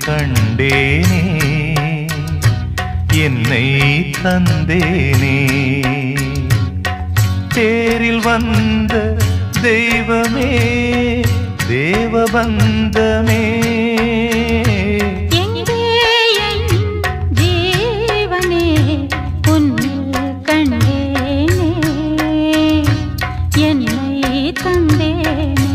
கண்டேனே என்னை தந்தேனே தேரில் வந்த தெய்வமே தேவபந்தமே எங்கே என் ஜீவனே உன்னில் கண்டேனே என்னை தந்தேனே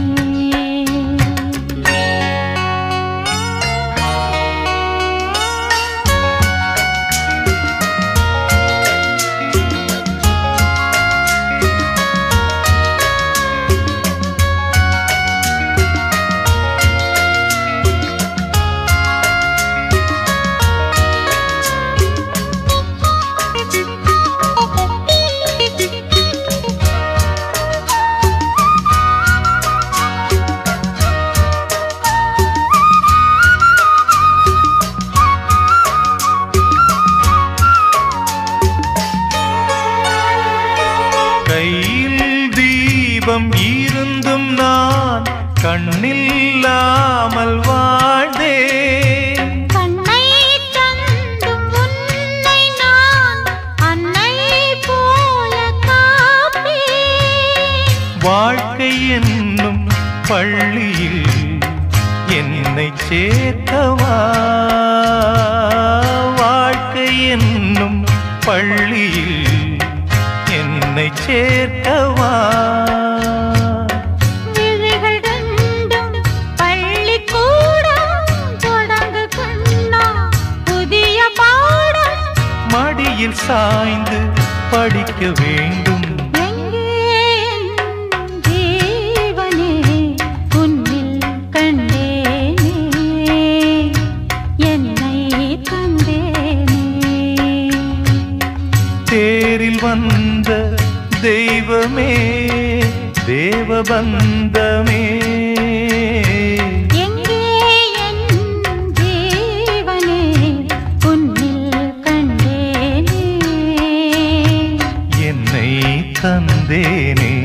கையில் தீபம் இருந்தும் நான் கண்ணில்லாமல் வாழ்ந்தேன் கண்ணை தந்தும் உன்னை நான் அன்னை போல காப்பேன் வாழ்க்கை என்னும் பள்ளியில் என்னை சேர்த்தவா வாழ்க்கை என்னும் பள்ளியில் என்னை சேர்த்தவா விழிகள் ரெண்டும் பள்ளிக்கூடம் தொடங்கு கண்ணா புதிய பாடம் மடியில் சாய்ந்து படிக்க வேண்டும் எங்கே என் ஜீவனே உன்னில் கண்டேனே என்னை தந்தேனே தேரில் வந்த தெய்வமே தேவபந்தமே எங்கே என் ஜீவனே உன்னில் கண்டேனே என்னை தந்தேனே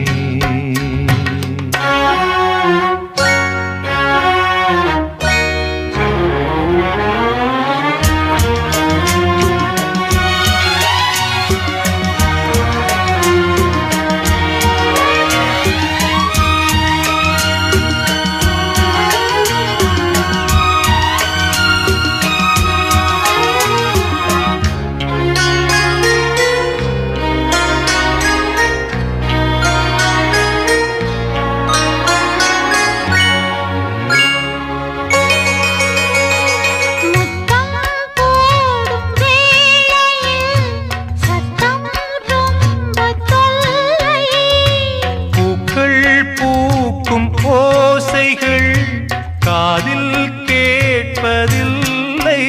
முத்தம் போடும் வேளையில் சத்தம் ரொம்ப தொல்லை பூக்கள் பூக்கும் ஓசைகள் காதில் கேட்பதில்லை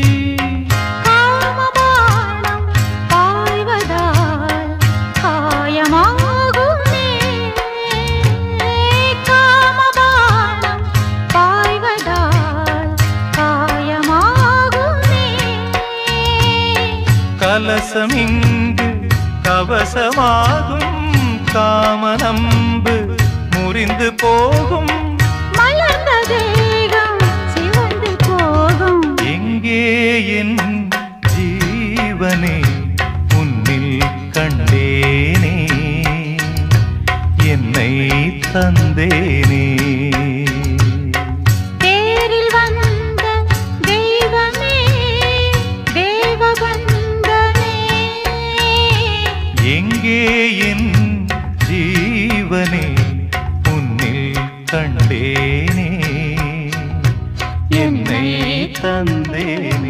காமபானம் பாய்வதால் காயமாகுமே காமபானம் பாய்வதால் காயமாகுமே கலசம் இங்கு கவசமாகும் காமனம்பு முறிந்து போகும் மலர்ந்த தேகம் சிவந்து போகும் எங்கே என் ஜீவனே உன்னில் கண்டேனே என்னை தந்தேனே தேரில் வந்த தெய்வமே தேவபந்தமே எங்கே என் ஜீவனே உன்னில் கண்டேனே என்னை தந்தேனே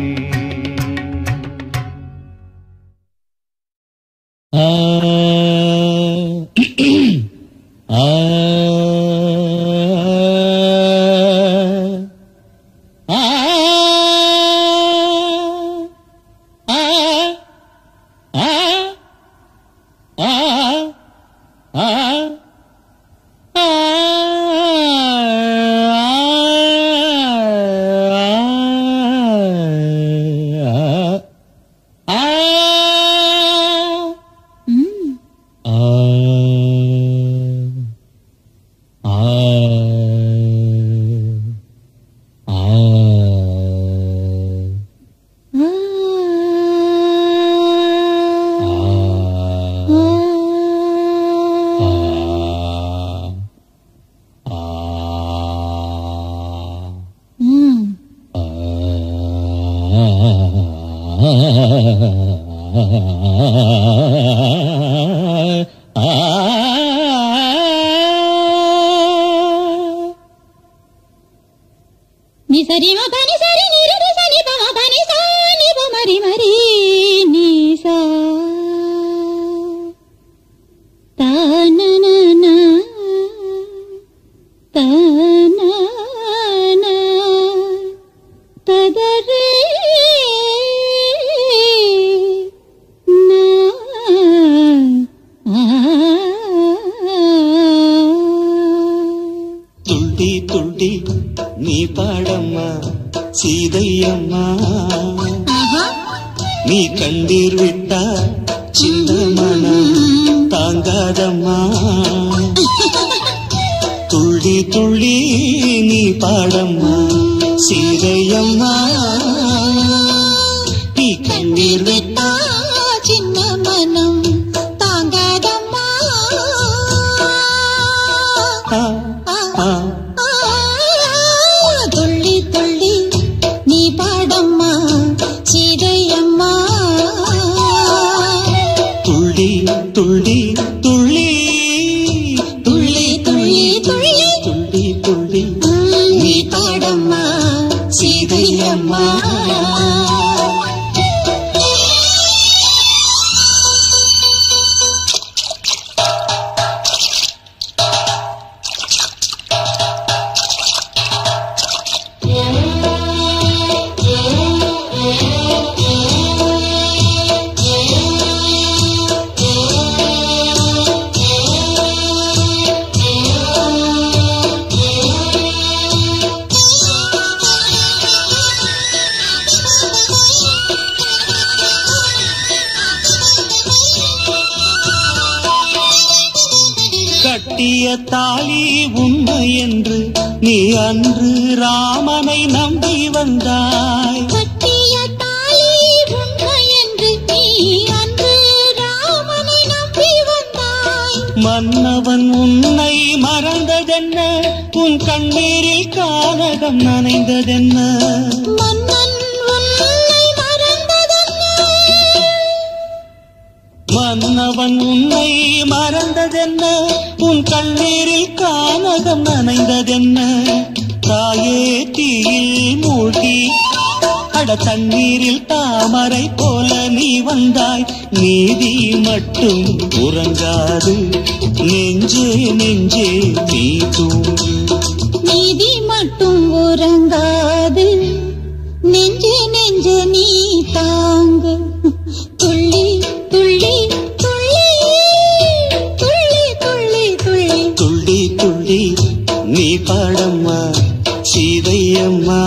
ஆ ని సరి మ పని సరి ని రి రి సని ప మ పని సా ని ప మరి మరి ని సా తా నా నా నా తా నా నా తదరే నా ఆ துள்ளி துள்ளி நீ பாடம்மா சீதையம்மா நீ கண்டீர் விட்டா சின்ன மனம் தாங்காதம்மா துள்ளி துள்ளி நீ பாடம்மா சீதையம்மா நீ கண்டீர் விட்டா చిన్న మనం తాంగాదమ్మా ஆ, ஆ, తుళ్ళి తుళ్ళి నీ పాడమ్మా సీదయ్యమ్మా துள்ளி துள்ளி துள்ளி తుళ్ళి తుళ్ళి తుళ్ళి துள்ளி துள்ளி నీ పాడమ్మా సీదయ్యమ్మా கட்டிய தாலி உண்மை என்று நீ அன்று ராமனை நம்பி வந்தாய் கட்டிய தாலி உண்மை என்று நீ அன்று ராமனை நம்பி வந்தாய் மன்னவன் உன்னை மறந்ததென்ன உன் கண்ணீரில் கானகம் நனைந்ததென்ன மன்னன் உன்னை மறந்ததென்ன மன்னவன் உன்னை மறந்ததென்ன உன் கண்ணீரில் கானகம் நனைந்ததென்ன தாயே தீயில் மூழ்கி அட தண்ணீரில் தாமரை போல நீ வந்தாய் நீதி மட்டும் உறங்காது நெஞ்சே நெஞ்சே நீ தூங்கு நீதி மட்டும் உறங்காது நெஞ்சு நெஞ்சு நீ தாங்கு துள்ளி துள்ளி துள்ளி துள்ளி துள்ளி துள்ளி துள்ளி துள்ளி நீ பாடம்மா சீதையம்மா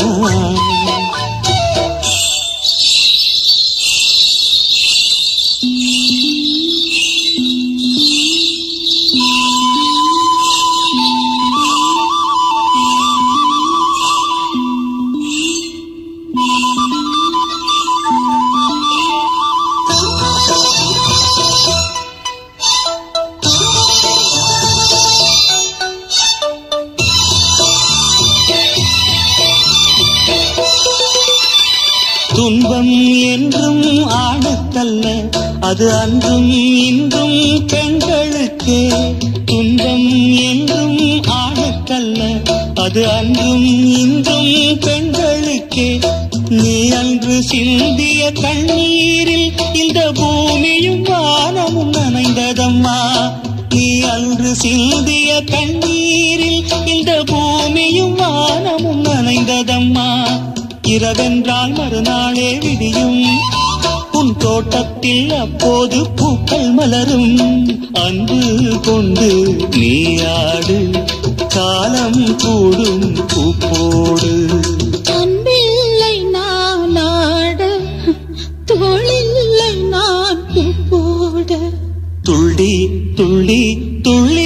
துன்பம் என்றும் ஆணுக்கல்ல அது அன்றும் இன்றும் பெண்களுக்கே துன்பம் என்றும் ஆணுக்கல்ல அது அன்றும் இன்றும் பெண்களுக்கே நீ அன்று சிந்திய கண்ணீரில் இந்த பூமியும் வானமும் நனைந்ததம்மா நீ அன்று சிந்திய கண்ணீரில் இந்த பூமியும் வானமும் நனைந்ததம்மா இரவென்றால் மறுநாளே விடியும் உன் தோட்டத்தில் அப்போது பூக்கள் மலரும் அன்பு கொண்டு நீயாடு காலம் கூடும் பூப்போடு அன்பில்லை நான் ஆட தோளில்லை நான் பூ போட துள்ளி துள்ளி துள்ளி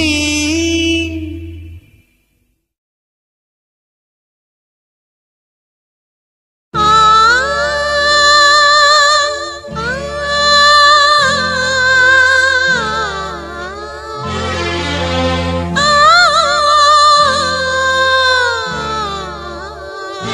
ஆ ஆ ஆ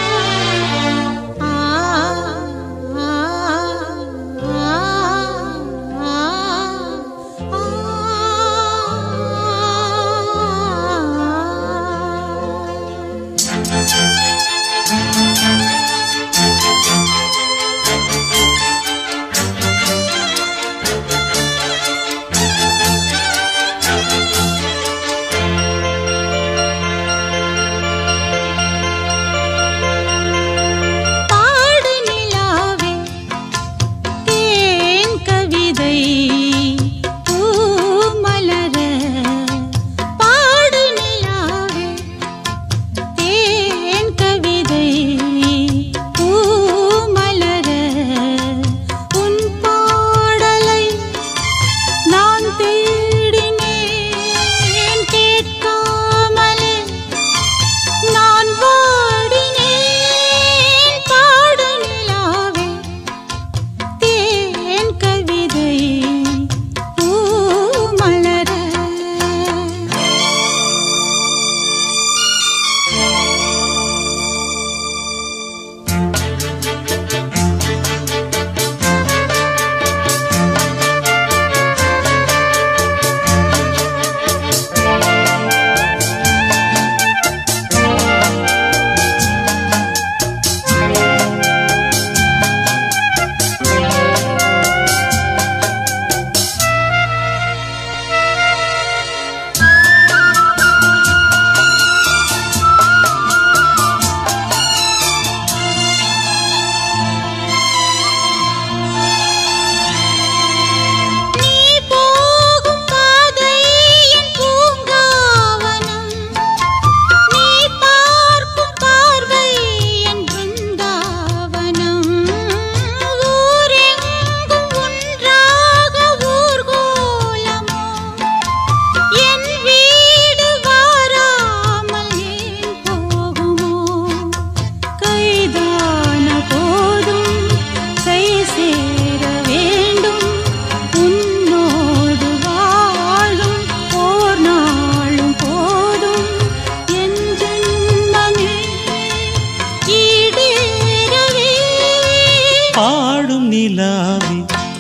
ஈடேறவே பாடும் நிலாவி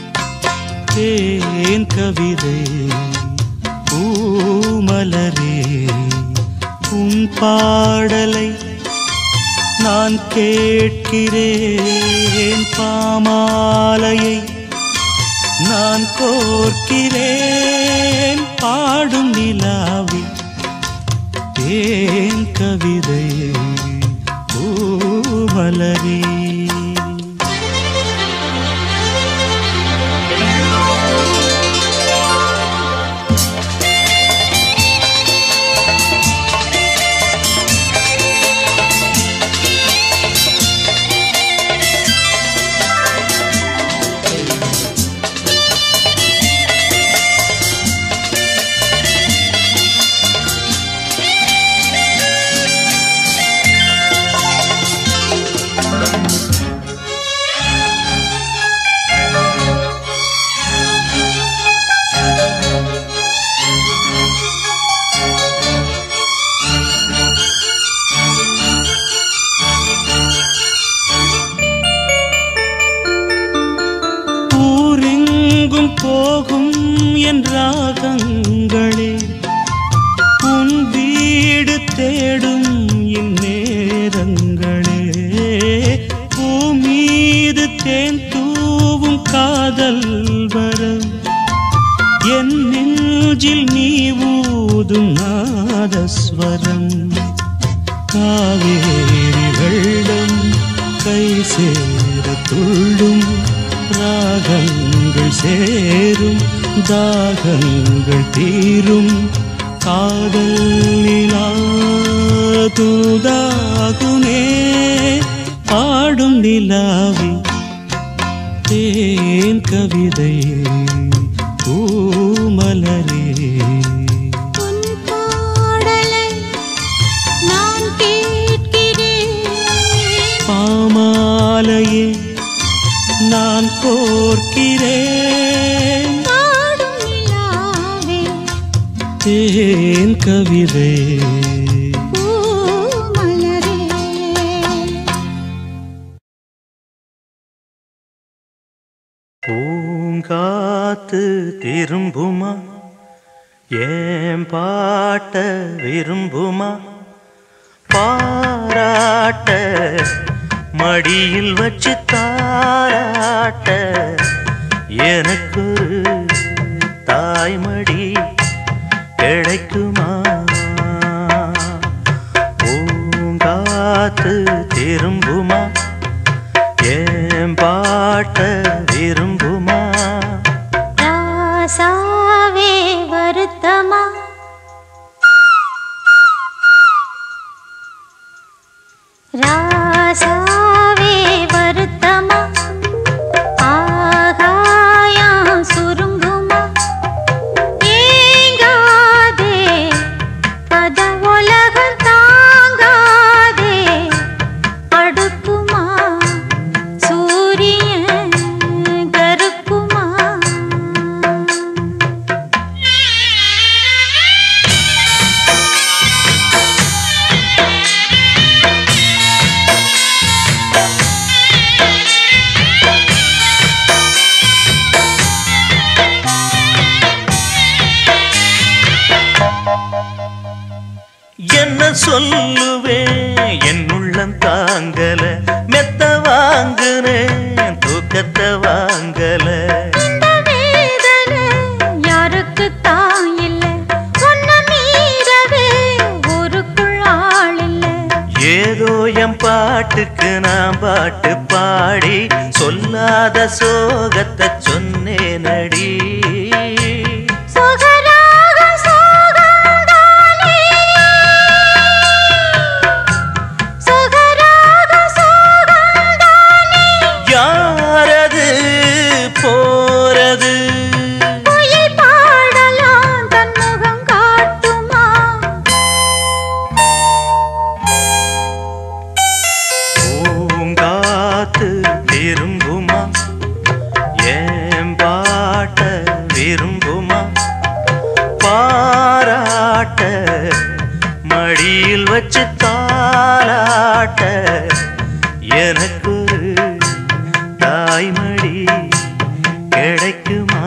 தேன் கவிதை பூமலரே உன் பாடலை நான் கேட்கிறேன் பாமாலையை நான் கோர்க்கிறேன் பாடும் நிலாவி தேன் கவிதை பூமலரே ஊரெங்கும் போகும் என் ராகங்களே உன் வீடு தேடும் இந்நேரங்களே பூமீது தேன் தூவும் காதல் வரம் என் நெஞ்சில் நீ ஊதும் நாதஸ்வரம் காவேரி வெள்ளம் கை சேர துள்ளும் ராகங்கள் சேரும் தாகங்கள் தீரும் காதல் நிலா தூதாகுமே பாடும் நிலாவி தேன் கவிதை பூமலரே உன் பாடலை நான் கேட்கிறேன் பாமாலையே நான் கோர்க்கிறேன் பாடும் நிலாவே தேன் கவிதை பூமலரே பூங்காத்து திரும்புமா ஏன் பாட்ட விரும்புமா பாராட்ட மடியில் வச்சு தாராட்ட எனக்கு தாய்மடி கிடைக்குமா பூங்காத்து திரும்புமா ஏன் பாட்ட விரும்புமா ராசாவே வருத்தமா ராசாவே வருத்தமா ஆகாயம் சுருங்குமா ஏங்காதே பத உலகம் தாங்காதே அடுக்குமா சூரியன் கருக்குமா என்ன சொல்லுவேன் என் உள்ளம் தாங்கல மெத்த வாங்குனேன் தூக்கத்தை வாங்கல இந்த வேதனை யாருக்கு தான் இல்ல உன்னை மீறவே ஊருக்குள் ஆள் இல்ல ஏதோ என் பாட்டுக்கு நான் பாட்டு பாடி சொல்லாத சோகத்தை சொன்னேனடி சுகராக சோகந்தானே சுகராக சோகந்தானே யாரது போறது குயில் பாடலாம் தன் முகம் காட்டுமா பூங்காத்து திரும்புமா ஏன் பாட்ட எனக்கொரு தாய்மடி கிடைக்குமா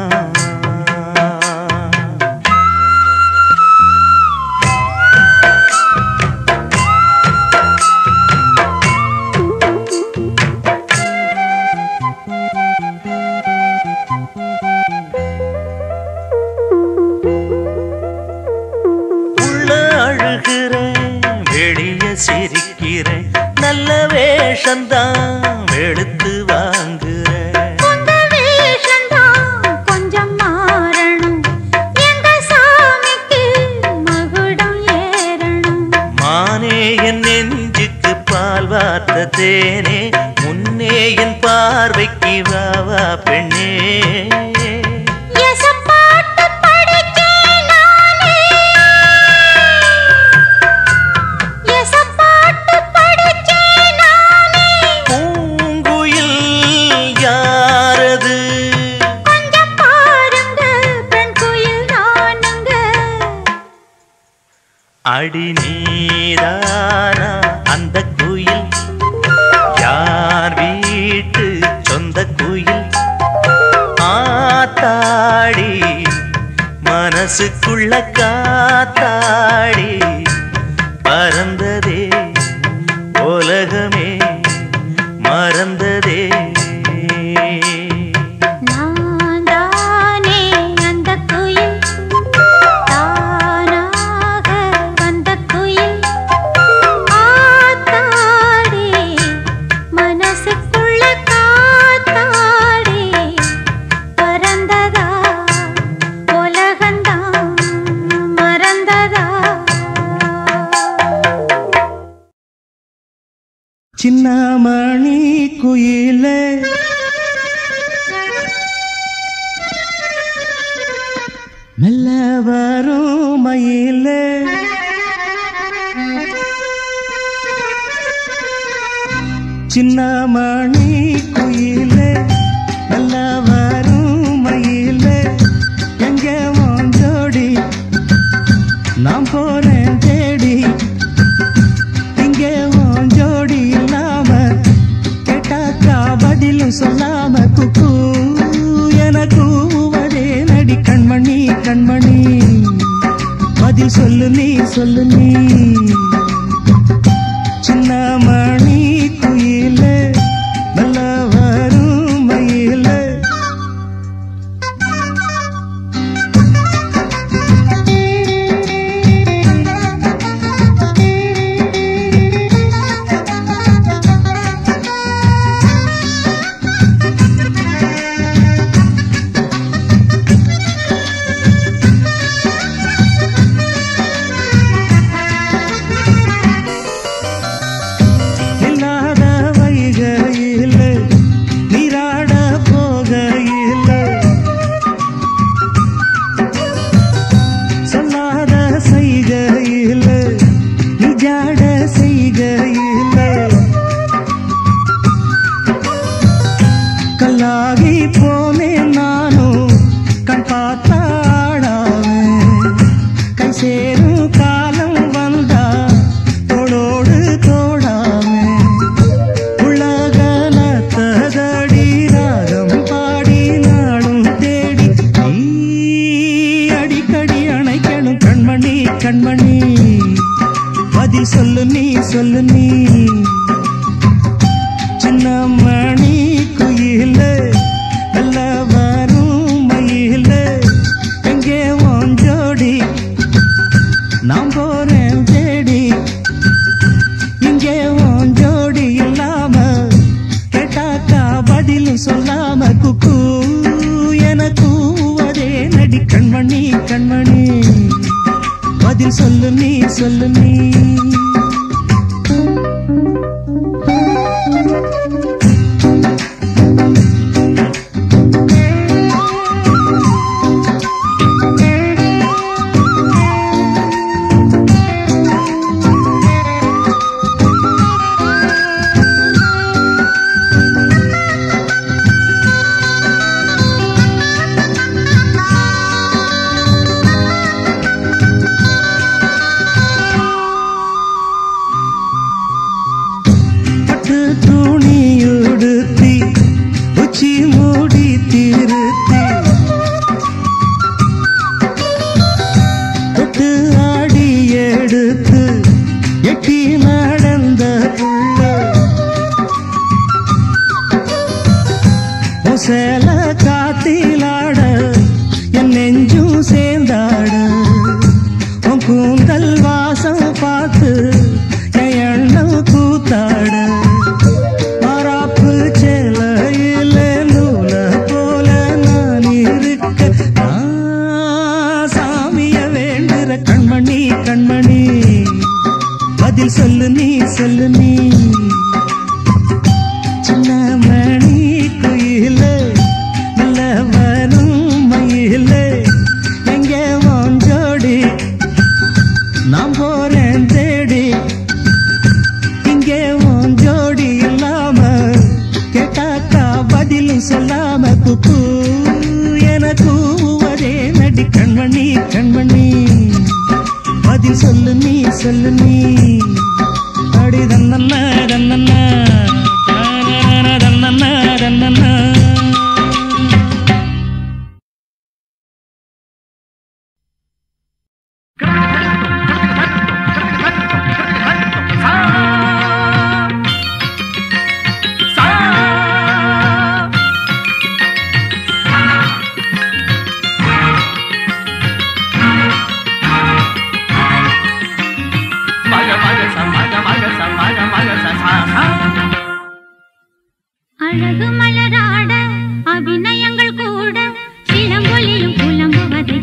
உள்ள அழுகிறேன் வெளிய சிரிக்கிறேன் நல்ல வேஷந்தான் வெளுத்து வாங்குறேன் உங்க வேஷந்தான் கொஞ்சம் மாறணும் எங்க சாமிக்கு மகுடம் ஏறணும் மானே என் நெஞ்சுக்கு பால் வார்த்த தேனே முன்னே என் பார்வைக்கு வா வா பெண்ணே எசப்பாட்டு படிச்சேன் நானே எசப்பாட்டு படிச்சேன் நானே பூங்குயில் யாரது கொஞ்சம் பாருங்க பெண் குயில் நானுங்க அடி நீதானா அந்த குயில் யார் வீட்டு சொந்த குயில் ஆத்தாடி மனசுக்குள்ள காத்தாடி பறந்ததே உலகமே மறந்ததே நான் தானே அந்த குயில் தானாக வந்த குயில் ஆத்தாடி மனசுக்குள்ள காத்தாடி பறந்ததா உலகந்தான் மறந்ததா சின்னமணி குயிலே மெல்ல வரும் மயிலே சின்னமணி குயிலே மெல்ல வரும் மயிலே எங்க உன் ஜோடி நான் போறேன் தேடி இங்கே உன் ஜோடி இல்லாம கேட்டாக்கா பதிலும் சொல்லாம குக்கு என கூவதே நடி கண்மணி கண்மணி பதில் சொல்லு நீ சொல்லு நீ சின்ன மணி குயிலே நல்ல வரும் மயிலே இல்லாத வைகையில் நீராட போகையில் சொல்லாத செய்கையில் நிஜாட செய்கையில் கல்லாகி போனேன் நானும் கண் பார்த்தாடாவேன் கை சேரும் காலம் வந்தா தோளோடு தோடாமே உலகல தகடி ராகம் பாடி நாடும் தேடி நீ அடிக்கடி அணைக்கணும் கண்மணி கண்மணி பதில் சொல்லு நீ சொல்லு நீ சின்ன மணி குயில நல்ல வரும் மயில எங்கே உன் ஜோடி நான் போறேன் தேடி இங்கே உன் ஜோடி இல்லாம கேட்டாக்கா பதில் சொல்லாம குக்கு என கூவதே நடி கண்மணி கண்மணி பதில் சொல்லு நீ சொல்லு நீ சேல காத்திலாட என் நெஞ்சும் சேர்ந்தாட உன் கூந்தல் வாசம் பார்த்து என் எண்ணம் கூத்தாட மராப்பு சேலையில நூல போல நான் இருக்க நான் சாமிய வேண்டுற கண்மணி கண்மணி பதில் சொல்லு நீ சொல்லு நீ சின்ன மணி குயில நல்ல வரும் மயில எங்கே வாஞ்சோடி நான் போறேன் தேடி இங்கே உன் ஜோடி இல்லாம கேட்டாக்கா பதிலும் சொல்லாம குக்கு என கூவதே நடி கண்மணி கண்மணி பதில் சொல்லு நீ சொல்லு நீ அடி தன்னண்ண தன்னண்ண தானன தன்னண்ண தன்னண்ண அழகு மலராட அபிநயங்கள் கூட சிலம்பொலியும் புலம்புவதை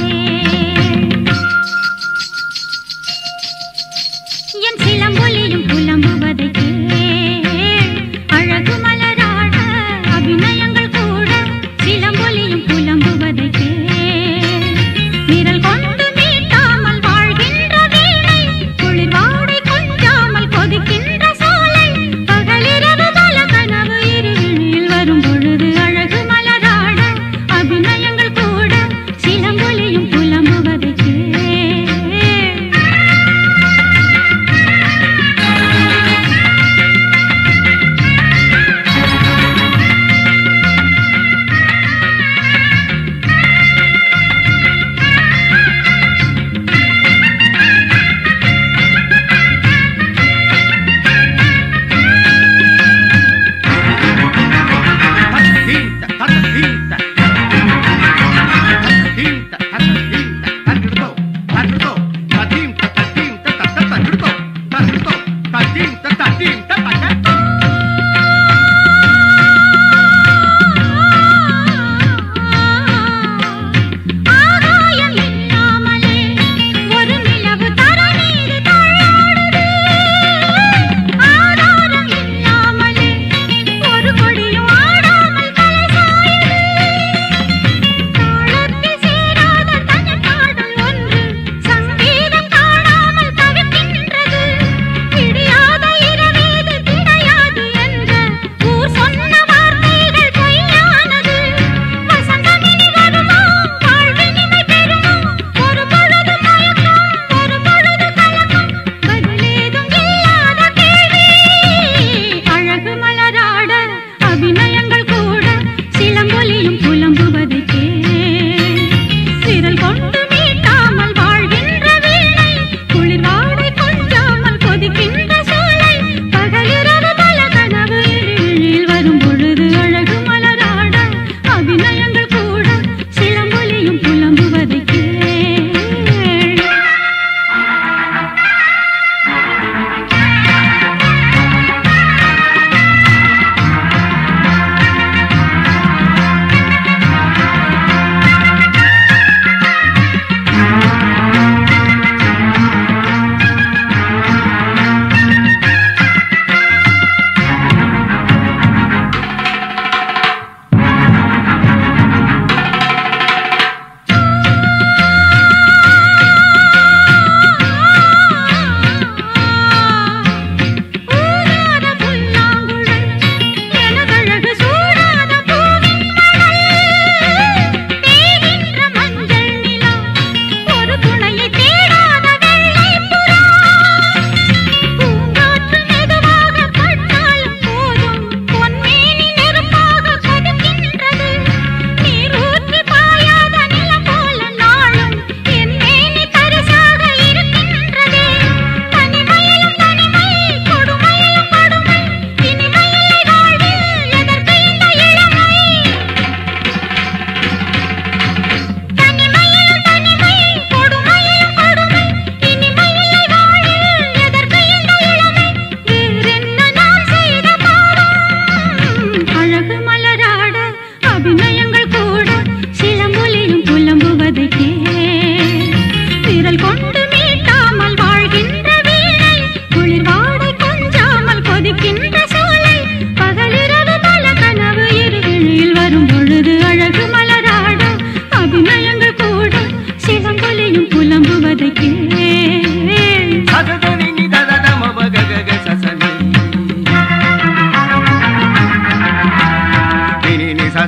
என் சிலம்பொலியும் புலம்புவதை அழகு மலராட அபிநயங்கள் கூட சிலம்பொலியும் புலம்புவதை விரல் கொண்டு மீட்டாமல் வாழ்கின்ற வீணை குளிர்வாடை கொஞ்சாமல் கொதிக்கின்ற சோலை பகலிரவு பல கனவு இருவிழில் வரும் பொழுது அழகு மலர்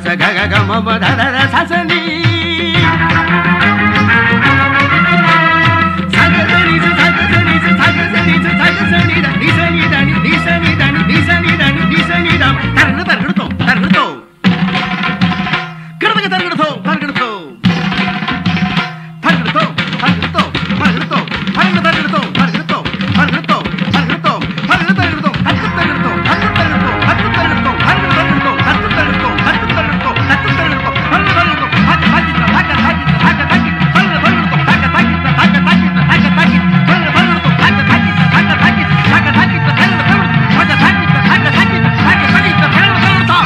க க க ம ம த த த ச ச நீ ச க ச நீ ச ச க ச நீ ச ச க ச நீ ச ச க ச நீ த நீ ச நீ த நீ நீ ச நீ த நீ நீ ச நீ த நீ நீ ச நீ த தரகு தரகுடுதோ தரகுடுதோ கிடதக தரகுடுதோ தரகுடுதோ தரகுடுதோ தரகுடுதோ தரகுடுதோ தரகு தரகுடுதோ தரகுடுதோ தரகுடுதோ தரகுடுதோ தரகு தரகுடுதோ தத்து தரகுடுதோ தத்து தரகுடுதோ தத்து தரகுடுதோ தரகு தரகுடுதோ தத்து தரகுடுதோ தத்து தரகுடுதோ தத்து தரகுடுதோ தரகு தரகுடுதோ தாக்க தாக்கிட்ட தாக்க தாக்கிட்ட தாக்க தாக்கிட்ட தரகு தரகுடுதோ தாக்க தாக்கிட்ட தாக்க தாக்கிட்ட தாக்க தாக்கிட்ட தரகு தரகுடுதோ தாக்க தாக்கிட்ட தாக்க தாக்கிட்ட தாக்க தாக்கிட்ட தரகு தரகுடுதோ தாக்க தாக்கிட்ட தாக்க தாக்கிட்ட தாக்க தாக்கிட்ட தரகு தரகுடுதோ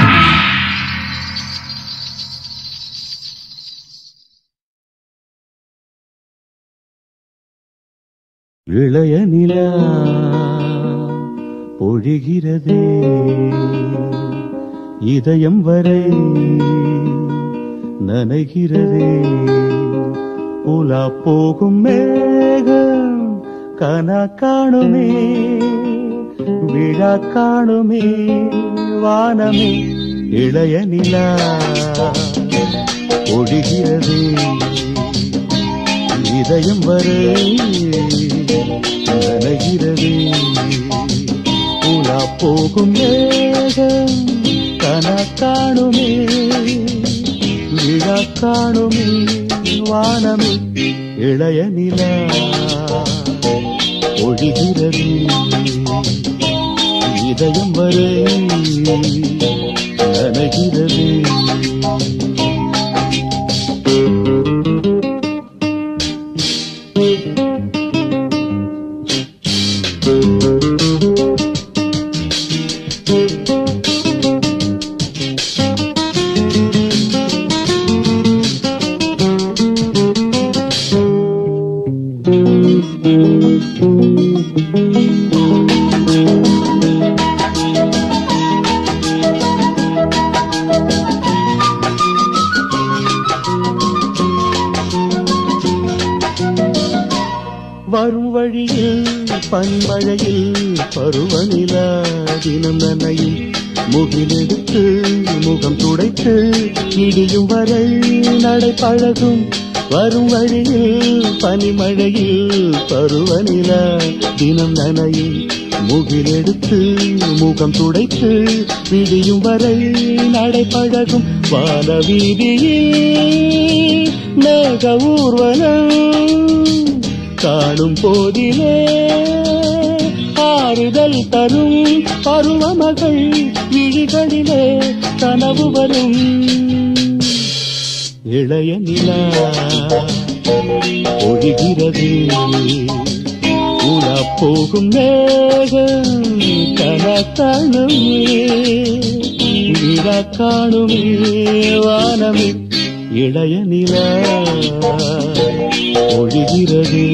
இளைய நிலா பொழிகிறதே இதயம் வரை நனைகிறதே உலா போகும் மேகம் கனா காணுமே விழா காணுமே வானமே இளைய நிலா பொழிகிறதே இதயம் வரை நனைகிறதே உலா போகும் மேகம் கன காணுமே விழா காணுமே வானமே இளைய நிலா ஒழிகிறது இதயம் வரை நனைகிறது வரும் வழியில் பன்மழையில் பருவநிலா தினம் நனையும் முகிலெடுத்து முகம் துடைத்து இடியும் வரை நடை பழகும் வரும் வழியில் பனிமழையில் பருவநிலா தினம் நனையும் முகிலெடுத்து முகம் துடைத்து விடியும் வரை நடை பழகும் வான வீதியில் மேக ஊர்வலம் காணும் போதிலே ஆறுதல் தரும் பருவமகள் விழிகளிலே கனவு வரும் இளைய நிலா ஒழிகிறது உலா போகும் மேகம் கன காணுமே விழா காணுமே வானமே இளைய நிலா ஒழிகிறது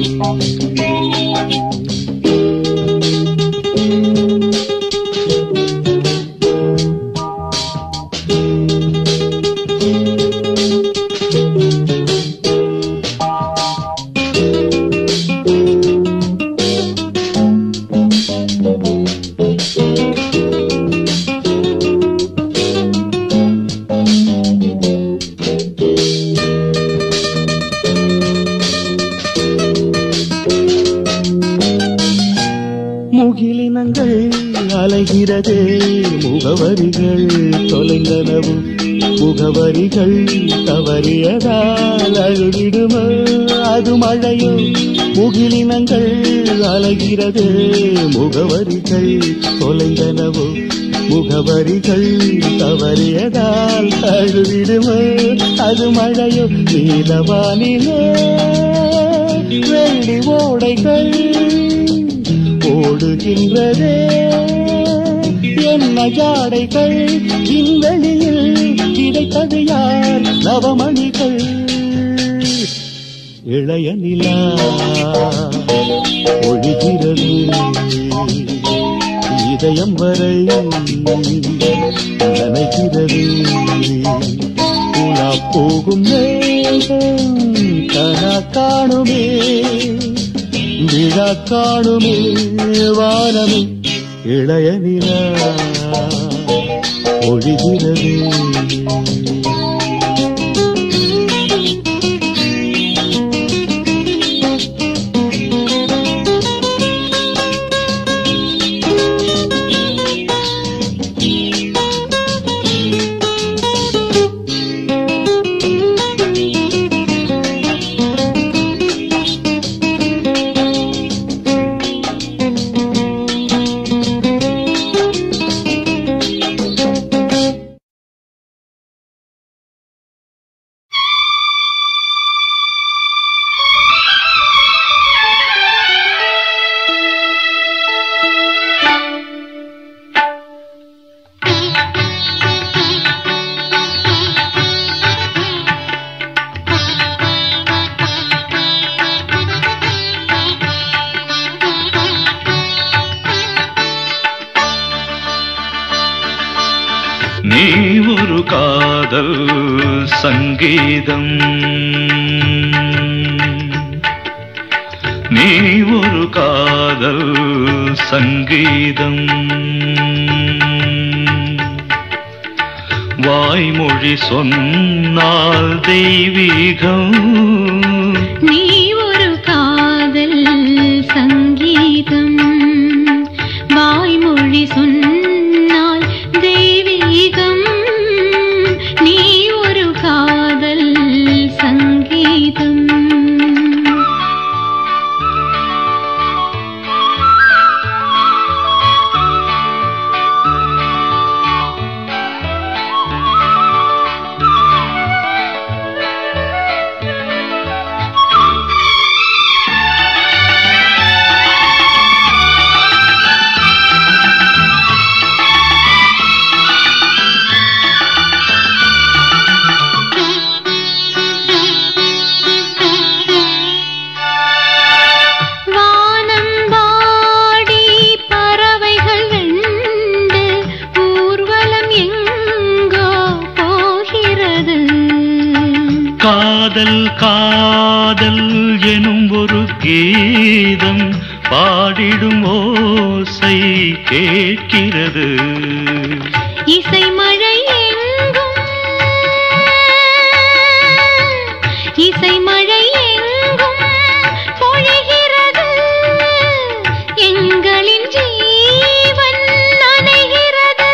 முகிலினங்கள் அலைகிறது முகவரிகள் தொலைந்தனவு முகவரிகள் தவறியதால் அழுதிடுமோ அது மழையோ முகிலினங்கள் அலைகிறது முகவரிகள் தொலைந்தனவோ முகவரிகள் தவறியதால் அழுதிடுமோ அது மழையோ நீலவானிலே வெள்ளி ஓடைகள் ஓடுகின்றதே என்ன ஜாடைகள் விண்வெளியில் கிடைத்தது யார் நவமணிகள் இளைய நிலா ஒழிகிறது இதயம் வரை நனைகிறது உலா போகும் மேகம் கனா காணுமே விழா காணுமே வானமே இளைய நிலா ஒழிகிறது நீ ஒரு காதல் சங்கீதம் நீ ஒரு காதல் சங்கீதம் வாய்மொழி சொன்னால் தெய்வீகம் நீ ஒரு காதல் சங்கீதம் வாய்மொழி சொன்னால் தெய்வீகம் நீ ஒரு காதல் சங்கீதம் வானம்பாடி பறவைகள் வெண்டு ஊர்வலம் எங்கோ போகிறது காதல் காதல் எனும் ஒரு கீதம் பாடிடும் ஓசை கேட்கிறது இசை மழை எங்கும் இசை மழை எங்கும் பொழிகிறது எங்களின் ஜீவன் நனைகிறது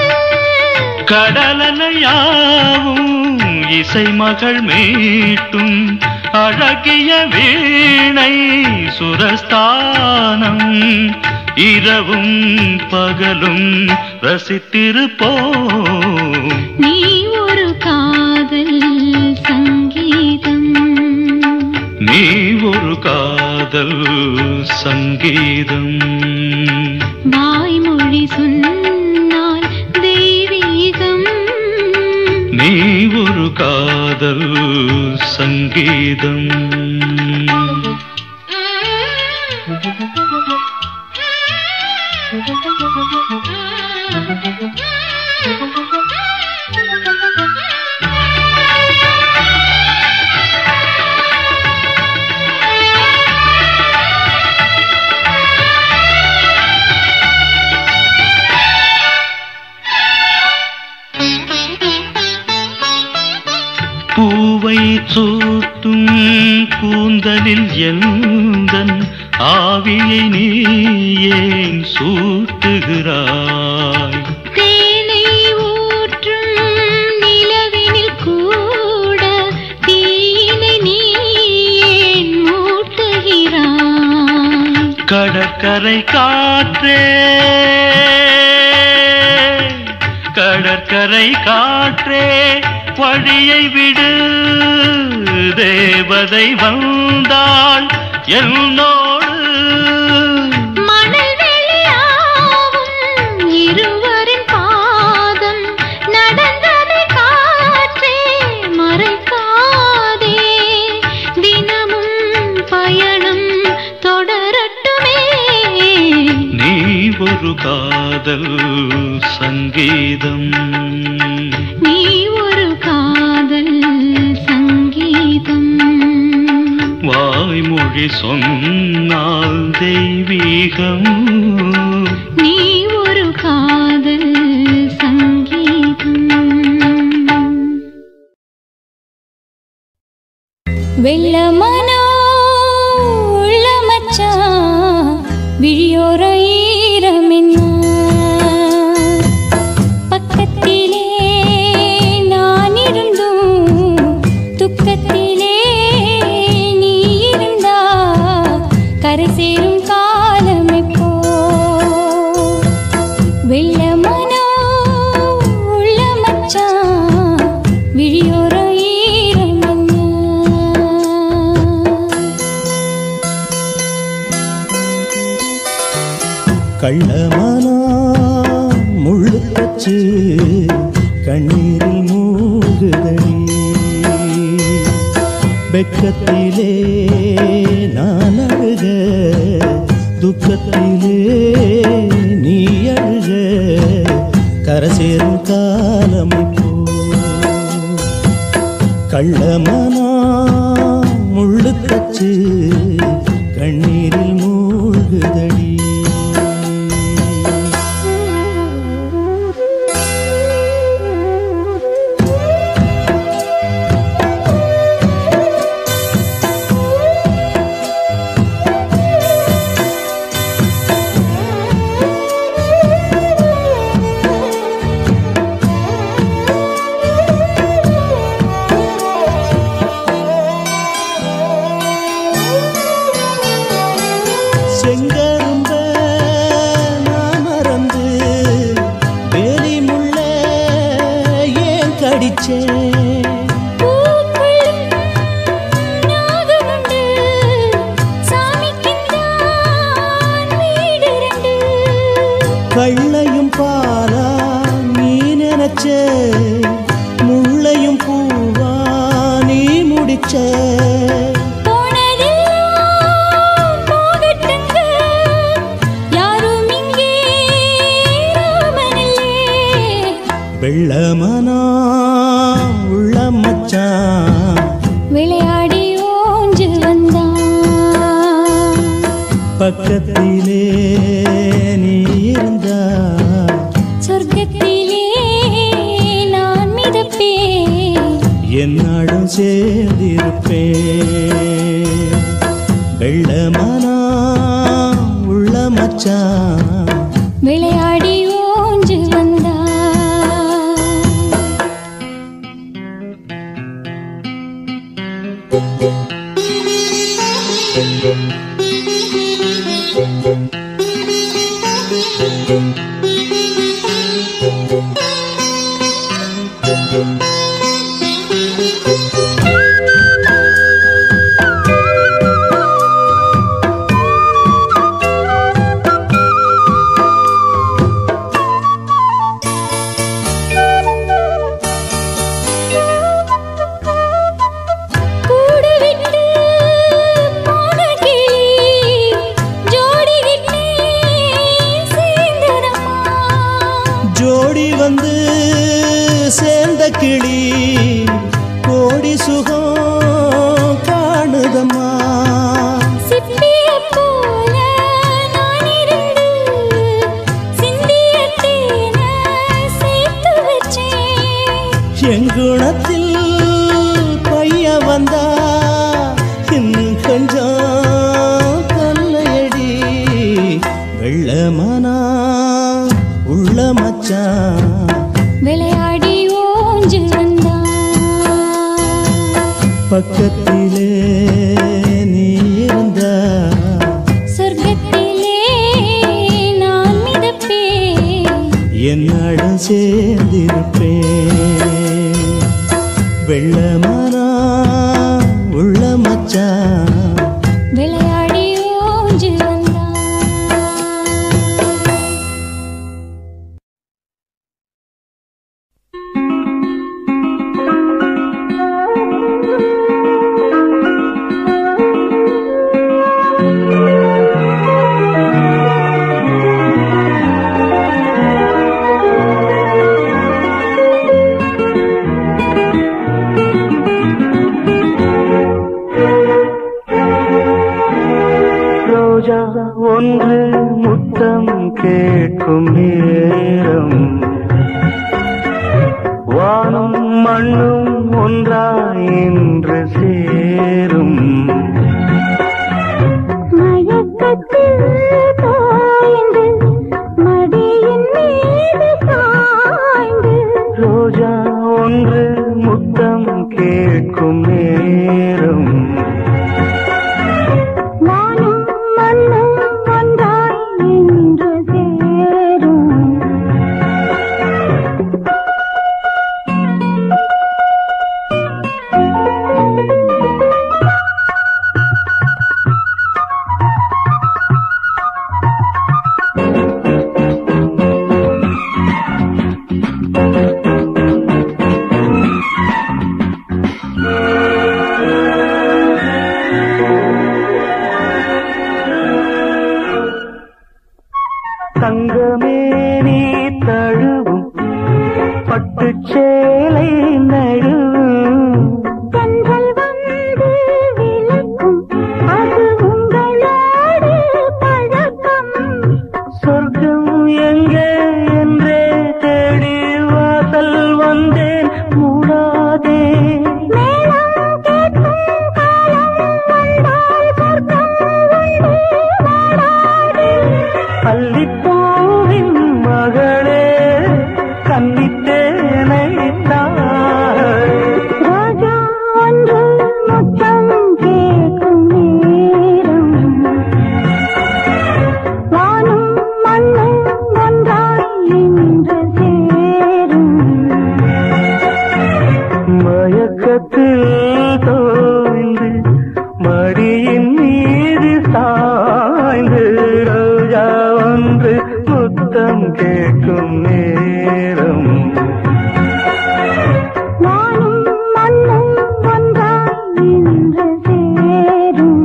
கடலனையாவும் இசை மகள் மீட்டும் அழகிய வீணை சுரஸ்தானம் இரவும் பகலும் ரசித்திருப்போம் நீ ஒரு காதல் சங்கீதம் நீ ஒரு காதல் சங்கீதம் வாய்மொழி சொன்னால் தெய்வீகம் நீ ஒரு காதல் சங்கீதம் பூவை சூட்டும் கூந்தலில் எந்தன் ஆவியை நீ ஏன் சூட்டுகிறாய் தேனை ஊற்றும் நிலவினில் கூட தீயினை நீ ஏன் மூட்டுகிறாய் கடற்கரை காற்றே கடற்கரை காற்றே வழியை விடு தேவதை வந்தாள் என்னோடு மணல் வெளியாகும் இருவரின் பாதம் நடந்ததை காற்றே மறைக்காதே தினமும் பயணம் தொடரட்டுமே நீ ஒரு காதல் சங்கீதம் நீ ஒரு காதல் சங்கீதம் வாய்மொழி சொன்னால் தெய்வீகம் நீ ஒரு காதல் சங்கீதம் கள்ளமானா முள்ளு தச்சு கண்ணீரில் மூழ்குதடி வெக்கத்திலே நான் அழுக துக்கத்திலே நீ அழுக கரசேரும் காலம் இப்போ கள்ளமனா முள்ளு தச்சு கண்ணீரில் மூழ்குதடி செங்கரும்ப நான் மறந்து வேலி முள்ள ஏன் கடிச்சேன் பூக்குள்ளும் நாகமுண்டு, சாமிக்குத்தான் வீடு ரெண்டு. கள்ளையும் பாலா நீ நினைச்ச முள்ளையும் பூவா நீ முடிச்ச போனதெல்லாம் போகட்டுங்க, யாரும் இங்கே ராமனில்லே. வெள்ளமனா உள்ள மச்சான் விளையாடி ஓஞ்சு வந்தான் பக்கத்திலே நீ இருந்தா சொர்க்கத்திலே நான் மிதப்பேன் என்னாடும் சேர்ந்திருப்பேன் வெள்ளமனா உள்ள மச்சான் விளையாடி ஓஞ்சு வந்தான் கூடு விட்டு போன கிளி ஜோடி விட்டு சேர்ந்ததம்மா ஜோடி வந்து சேர்ந்த கிளி கோடி சுகம் காணுதம்மா சிப்பிய போல நான் இருந்து சிந்திய தேனை சேர்த்து வச்சேன் எங்குணத்தில் பைய வந்தா இன்னும் கொஞ்சம் தொல்லையடி வெள்ளமனா உள்ள மச்சான் விளையாடி ஓஞ்சு வந்தான் பக்கத்திலே நீ இருந்தா சொர்க்கத்திலே நான் மிதப்பேன் என்னடம் சேர்ந்திருப்பேன் வெள்ளமனா உள்ள மச்சான் விளையாடி ஓஞ்சு வந்தான் ரோஜா ஒன்று முத்தம் கேட்கும் நேரம் வானும் மண்ணும் ஒன்றாய் இன்று சேரும் மயக்கத்தில் தோய்ந்து மடியின் மீது சாய்ந்து ரோஜா ஒன்று முத்தம் கேட்கும் நேரம் வானும் மண்ணும் ஒன்றாய் இன்று சேரும் பட்டு சேலை நழுவும் தென்றல் வந்து விளக்கும் அது உங்களோடு பழக்கம் சொர்க்கம் எங்கே என்றே தேடி வாசல் வந்தேன் மூடாதே மேளம் கேட்கும் காலம் வந்தால் சொர்க்கம் உண்டு வாடாதே பள்ளிப்பூவின் மகளே கன்னித்தேனை தாய் ரோஜா ஒன்று முத்தம் கேட்கும் நேரம் வானும் மண்ணும் ஒன்றாய் இன்று சேரும் மயக்கத்தில் தோய்ந்து மடியின் மீது சாய்ந்து ரோஜா ஒன்று முத்தம் கேட்கும் நேரம் வானும் மண்ணும் ஒன்றாய் இன்று சேரும்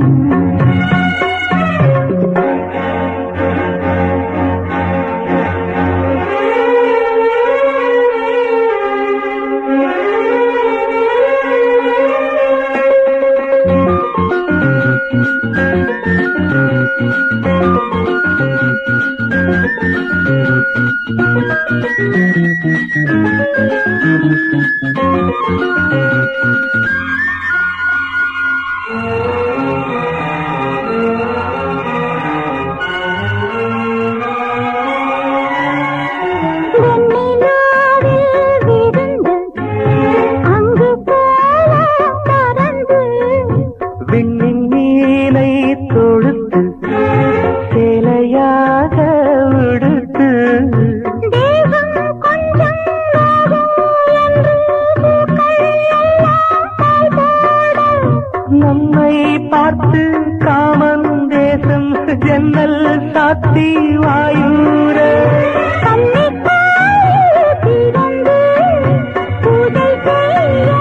வெண்ணிலாவில் விருந்து அங்கு போல பறந்து விண்ணின் மீனை தொடுத்து சேலையாக விடுத்து தேவம் கொஞ்சம் நோகும் என்று பூக்கள் எல்லாம் பாய் போட நம்மை பார்த்து காமன் தேசம் ஜன்னல் சாத்தி வாயூர கன்னிக்காயில் திறந்து பூஜை செய்ய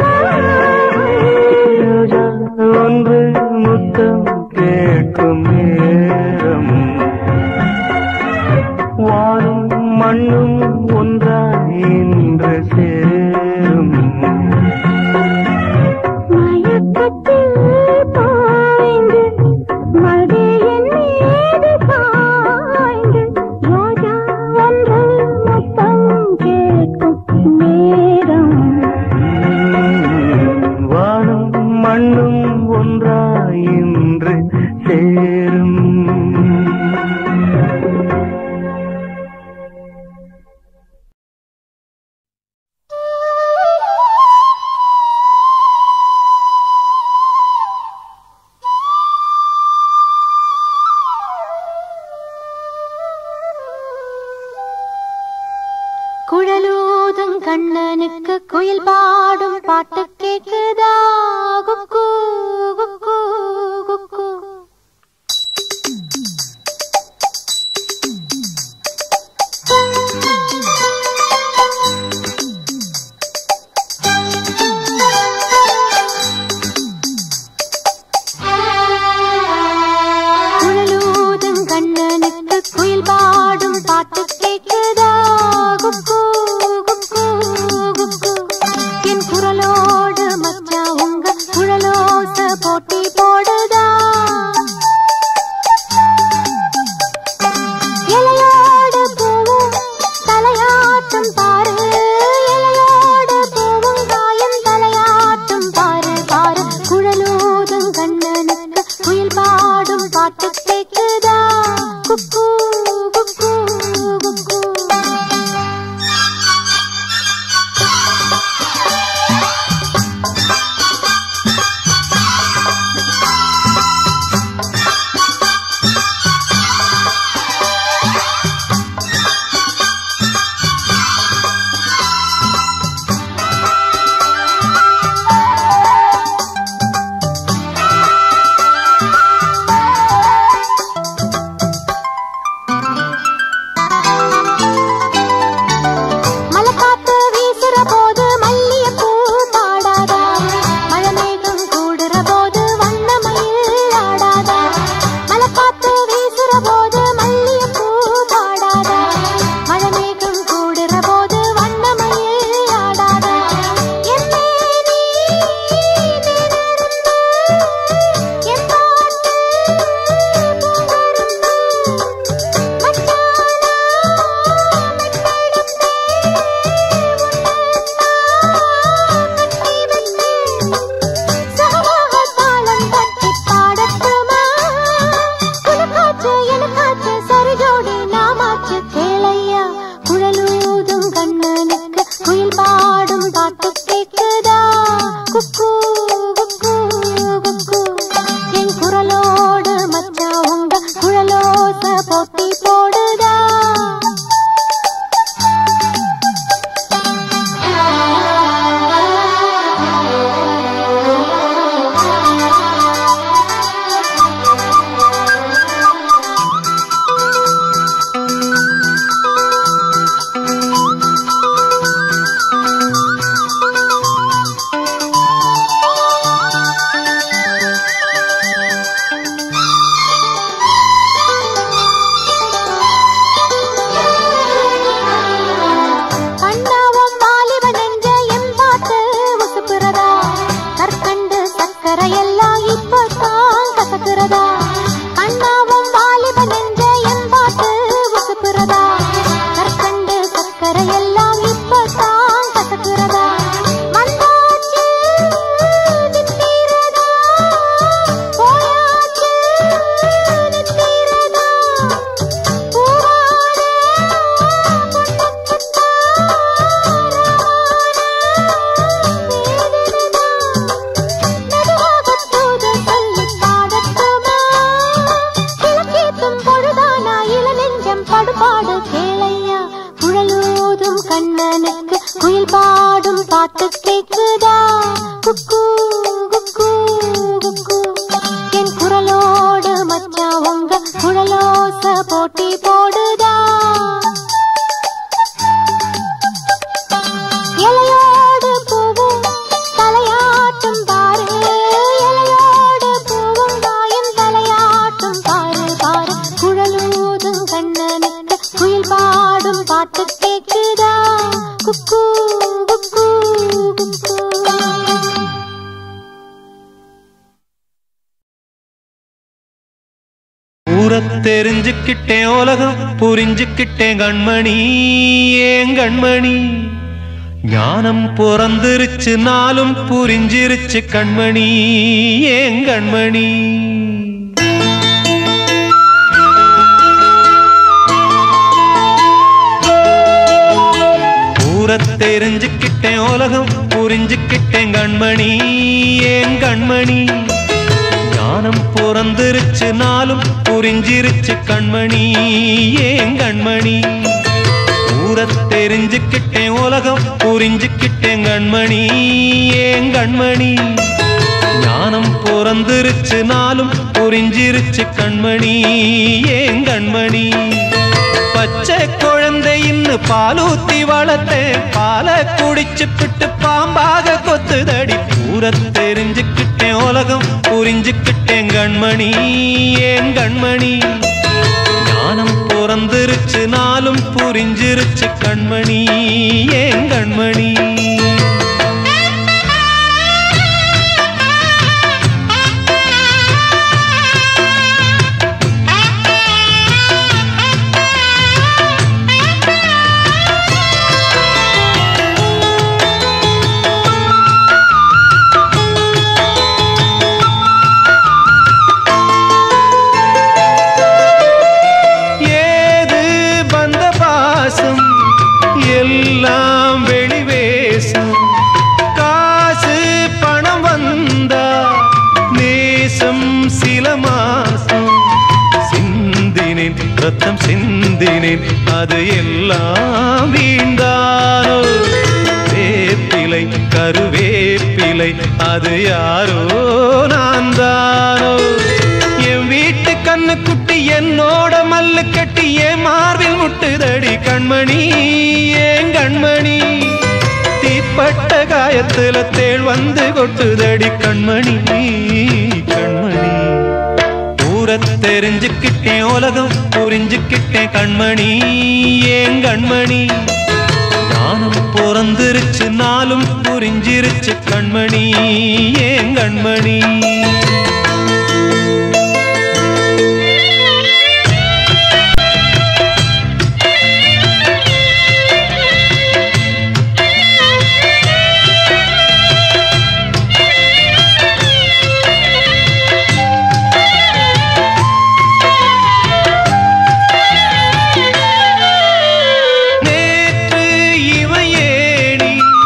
ரோஜா ஒன்று முத்தம் கேட்கும் நேரம் வானும் மண்ணும் ஒன்றாய் இன்று சேரும் மயக்கத்தில் பாய்ந்து மடியின் மீது சாய்ந்து ரோஜா ஒன்று முத்தம் கேட்கும் நேரம் வானும் மண்ணும் ஒன்றாய் இன்று சேரும் குழலூதும் கண்ணனுக்கு குயில் பாடும் பாட்டு கேக்குதா குக்கு குக்கு குக்கு குழலூதும் கண்ணனுக்கு குயில் பாடும் பாட்டு கேக்குதா குக்கு குக்கு குக்கு என் குரலோடு மச்சா உங்க குழலோச போட்டி போடுதா இலையோடு பூவும் தலையாட்டும் பாரு இலையோடு பூவும் காயும் தலையாட்டும் பாரு பாரு குழலூதும் கண்ணனுக்கு குயில் பாடும் பாட்டு கேக்குதா குக்கு குக்கு குக்கு பாடும் பாட்டு கேக்குதா குக்கு குக்கு குக்கு என் குரலோடு மச்சான் உங்க குழலோச போட்டி போடுதா கண்ணாவும் வாலிபன் என்ற என் பாட்டு உசுப்புறதா கற்கண்டு சக்கரை எல்லாம் இப்பதான் கசக்குறதா கண்ணாவும் வாலிபன் என்ற என் பாட்டு உசுப்புறதா கற்கண்டு சக்கரை எல்லாம் இப்பதான் கசக்குறதா வந்தாச்சு நிற்கிறதா போயாச்சு நிற்கிறதா பூவான கண்ணனுக்கு குயில் பாடும் பாட்டு கேக்குதா குக்கு குக்கு குக்கு என் குரலோடு மச்சான் உங்க குழலோச போட்டி போடுதா இலையோடு பூவும் தலையாட்டும் பாரு இலையோடு பூவும் தாயும் தலையாட்டும் பாரு பாரு குழலூதும் கண்ணனுக்கு குயில் பாடும் பாட்டு கேக்குதா குக்கு குக்கு குக்கு ஊரத் தெரிஞ்சுக்கிட்டேன் உலகம் புரிஞ்சுக்கிட்டேன் கண்மணி ஏன் கண்மணி ஞானம் பிறந்திருச்சு நாளும் புரிஞ்சிருச்சு கண்மணி ஏன் கண்மணி ஊரத் தெரிஞ்சுக்கிட்டேன் உலகம் புரிஞ்சுக்கிட்டேன் கண்மணி ஏன் கண்மணி ஞானம் பிறந்திருச்சு நாளும் புரிஞ்சிருச்சு கண்மணி ஏன் கண்மணி ஊரத் தெரிஞ்சுக்கிட்டேன் உலகம் புரிஞ்சுக்கிட்டேன் கண்மணி ஏன் கண்மணி ஞானம் பிறந்திருச்சு நாளும் புரிஞ்சிருச்சு கண்மணி ஏன் கண்மணி பச்சை குழந்தை இன்னும் பாலூத்தி வளர்த்தேன் பாலை குடிச்சு பிட்டு பாம்பாக கொத்துதடி ஊர தெரிஞ்சுக்கிட்டேன் உலகம் புரிஞ்சுக்கிட்டேன் கண்மணி ஏன் கண்மணி ஞானம் பிறந்திருச்சு நாளும் புரிஞ்சிருச்சு கண்மணி ஏன் கண்மணி ஏது பந்த பாசம் எல்லாம் வெளிவேசம் காசு பணம் வந்தா நேசம் சில மாசம் சிந்தினேன் ரத்தம் சிந்தினேன் அது எல்லாம் வீண்டானோ வேப்பிலை கருவேப்பிலை அது யாரோ நான் தானோ என் வீட்டு கண்ணு குட்டி என்னோட மல்லு கட்டி என் மார்பில் முட்டுதடி கண்மணி ஏன் கண்மணி தீப்பட்ட காயத்துல தேள் வந்து கொட்டுதடி கண்மணி கண்மணி ஊரத் தெரிஞ்சுக்கிட்டேன் உலகம் புரிஞ்சுக்கிட்டேன் கண்மணி ஏன் கண்மணி ஞானம் பிறந்திருச்சு நாளும் புரிஞ்சிருச்சு கண்மணி ஏன் கண்மணி நேற்று இவன் ஏணி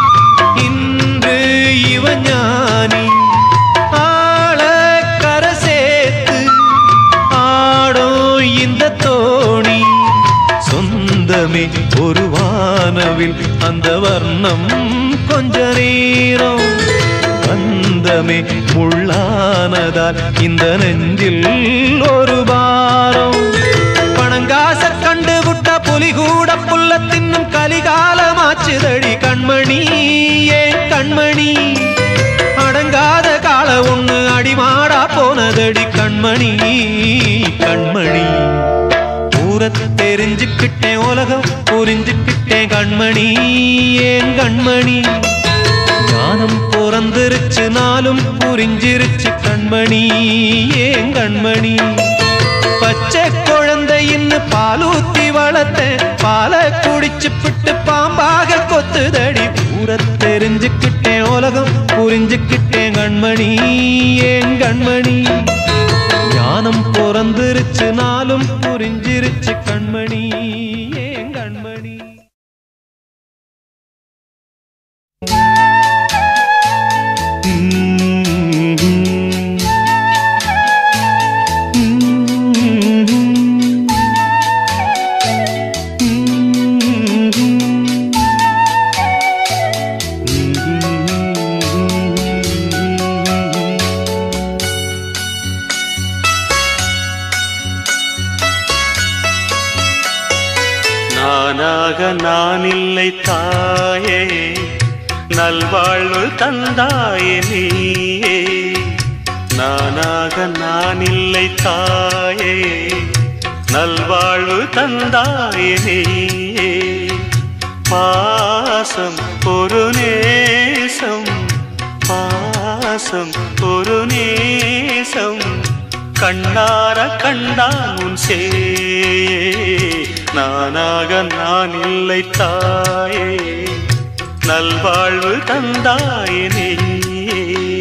வாழ்வில் அந்த வர்ணம் கொஞ்ச நேரம் பந்தமே முள்ளானதால் இந்த நெஞ்சில் ஒரு பாரம் பணங்காச கண்டு விட்ட புலி கூட புல்ல தின்னும் கலிகாலமாச்சுதடி கண்மணி ஏன் கண்மணி அடங்காத கால ஒண்ணு அடிமாடா போனதடி கண்மணி கண்மணி ஊரத் தெரிஞ்சுக்கிட்டேன் உலகம் புரிஞ்சுக்கிட்டேன் கண்மணி ஏன் கண்மணி ஞானம் பிறந்திருச்சு நாளும் புரிஞ்சிருச்சு கண்மணி ஏன் கண்மணி பச்சை குழந்தையின்னு பாலூத்தி வளர்த்தேன் பாலை குடிச்சு பிட்டு பாம்பாக கொத்துதடி ஊர தெரிஞ்சுக்கிட்டேன் உலகம் புரிஞ்சுக்கிட்டேன் கண்மணி ஏன் கண்மணி ஞானம் பிறந்திருச்சு நாளும் புரிஞ்சிருச்சு கண்மணி ஏன் கண்மணி நானாக நான் இல்லை தாயே நல்வாழ்வு தந்தாயே நீயே நானாக நான் இல்லை தாயே நல்வாழ்வு தந்தாயே நீயே பாசம் ஒரு நேசம் பாசம் ஒரு நேசம் கண்ணார கண்டான் உன் சே நானாக நான் இல்லை தாயே நல்வாழ்வு தந்தாயே நீயே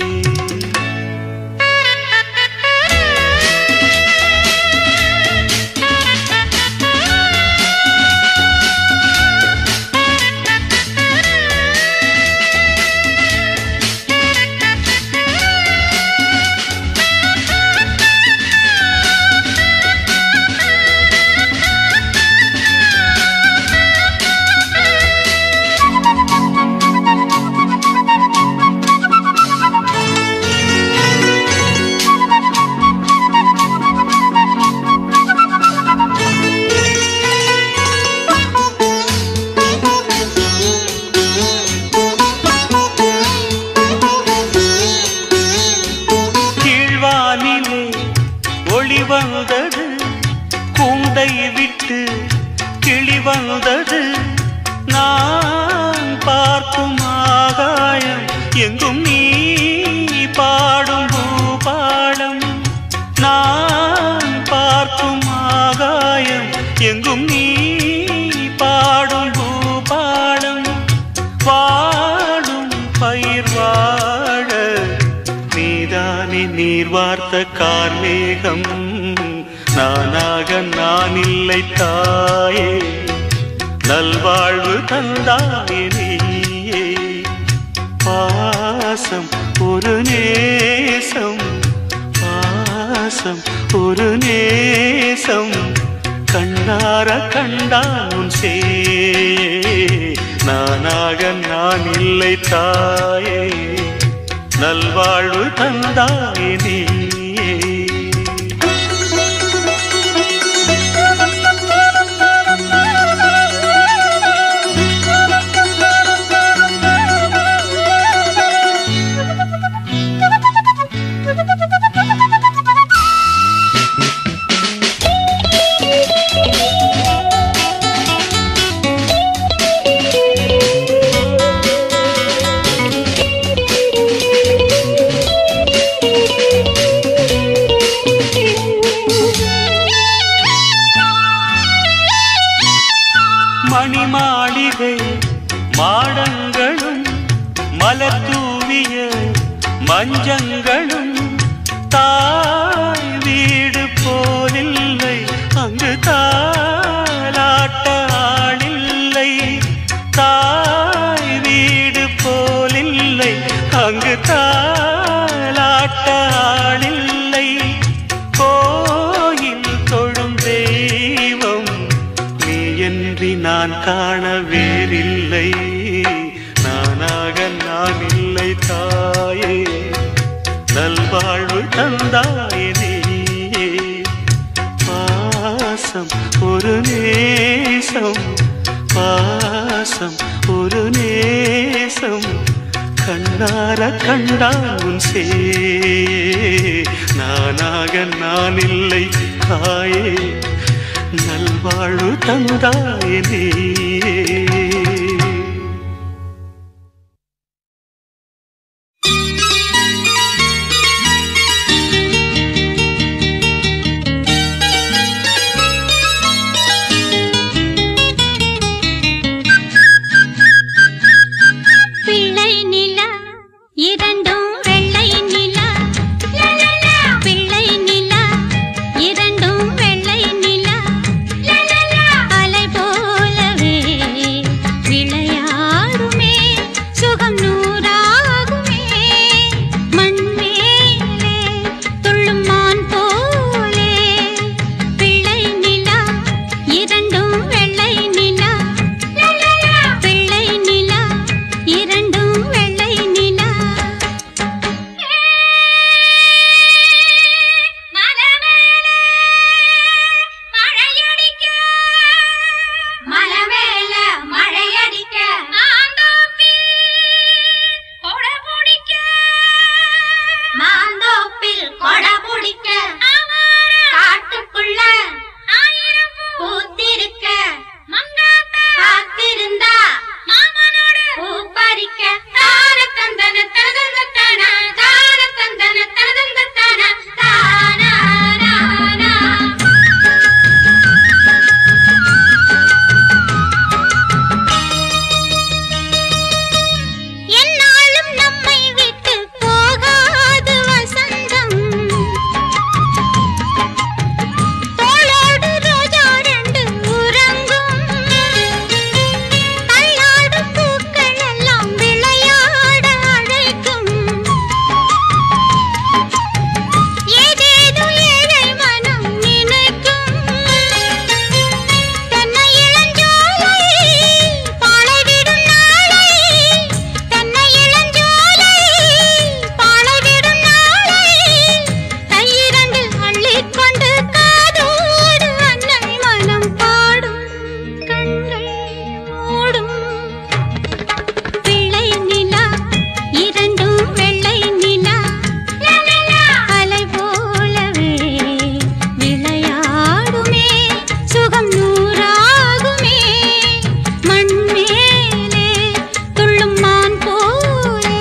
கீழ்வானிலே ஒளி வந்தது கூண்டை விட்டு கிளி வந்தது நான் பார்க்கும் ஆகாயம் எங்கும் நீ பாடும் பூபாடம் நான் பார்க்கும் ஆகாயம் எங்கும் நீ பாடும் பூபாடம் வாடும் பயிர் வாழ நீதானே நீர் வார்த்த கார்மேகம் நானாக நான் இல்லை தாயே நல்வாழ்வு தந்தாயே நீயே பாசம் ஒரு நேசம் பாசம் ஒரு நேசம் கண்ணார கண்டான் உன் சே நானாக நான் இல்லை தாயே நல்வாழ்வு தந்தாயே நீயே மணி மாளிகை மாடங்களும் மலர் தூவிய மஞ்சங்களும் தாய் வீடு போலில்லை அங்கு தாலாட்ட ஆளில்லை தாய் வீடு போலில்லை அங்கு தாலாட்ட ஆளில்லை கோயில் தொழும் தெய்வம் நீ என்று நான் காண வேறில்லை ஒரு நேசம் கண்ணார கண்டான் சே நானாக நான் இல்லை தாயே நல்வாழ்வு தந்தாயே நீயே பிள்ளை நிலா இரண்டும் வெள்ளை நிலா பிள்ளை நிலா இரண்டும் வெள்ளை நிலா அலை போலவே விளையாடுமே சுகம் நூறாகுமே மண் மேலே துள்ளும் மான் போலே பிள்ளை நிலா இரண்டும் வெள்ளை நிலா பிள்ளை நிலா இரண்டும் வெள்ளை நிலா மலை மேல மழையடிக்க மாந்தோப்பில் கொட பிடிக்க காட்டுக்குள்ள பூத்திருக்க காத்திருந்தா பூ பறிக்க தான தந்தன தனதந்த தான தான தந்தன தனதந்த தான தானா நானா. என்னாலும் நம்மை விட்டு போகாது வசந்தம் தோளோடு ரோஜா ரெண்டு உறங்கும் தள்ளாடும் பூக்கள் எல்லாம் விளையாட அழைக்கும் ஏதேதோ ஏழை மனம் நினைக்கும் தென்னை இளஞ்சோலை பாலைவிடும் நாளை தென்னை இளஞ்சோலை பாலைவிடும் நாளை கையிரண்டு அள்ளிக்கொண்டு காதோடு அன்னை மனம் பாடும் கண்கள் மூடும் பிள்ளை நிலா இரண்டும் வெள்ளை நிலா அலை போலவே விளையாடுமே சுகம் நூறாகுமே மண் மேலே துள்ளும் மான் போலே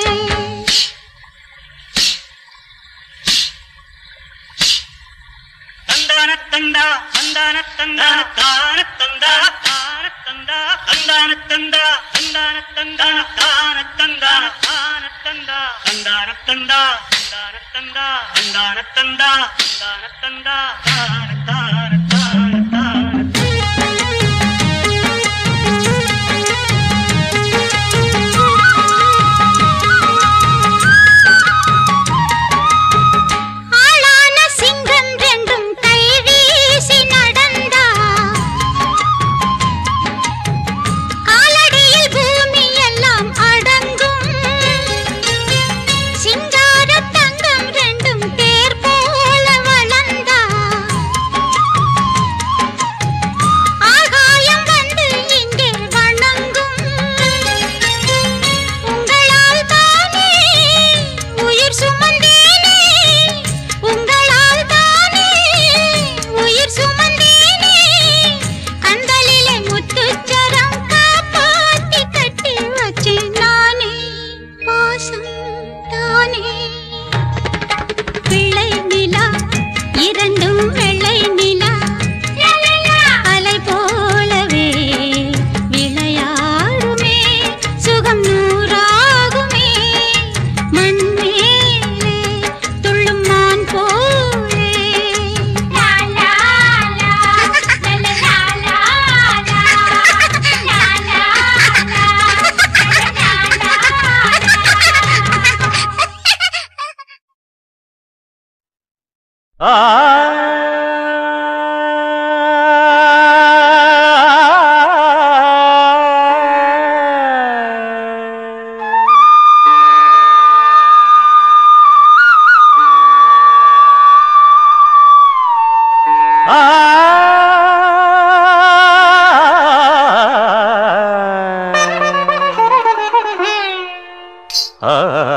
தந்தான தந்தா தந்தான தந்தா தான தந்தா தான தந்தா தந்தான தந்தா தந்தான தந்தா தான தந்தா தான தந்தா தந்தான தந்தா தந்தான தந்தா தந்தான தந்தா தந்தான தந்தா தான தான தான தான ஆளான சிங்கம் ரெண்டும் கை வீசி நடந்தா காலடியில் பூமி எல்லாம் அடங்கும் சிங்கார தங்கம் ரெண்டும் தேர் போல வளர்ந்தா ஆகாயம் வந்து இங்கே வணங்கும் உங்களால் தானே உயிர் சுமந்தேனே உங்களால் தானே உயிர் சுமந்தேனே கண்களிலே முத்துச்சரம் காப்பாத்தி கட்டி வச்சேன் நானே பாசம் தானே பிள்ளை நிலா இரண்டும் வெள்ளை நிலா அலை போலவே விளையாடுமே சுகம் நூறாகுமே மண் மேலே துள்ளும் மான் போலே லா லா லா லா லா லா லா லா ஆ ஆ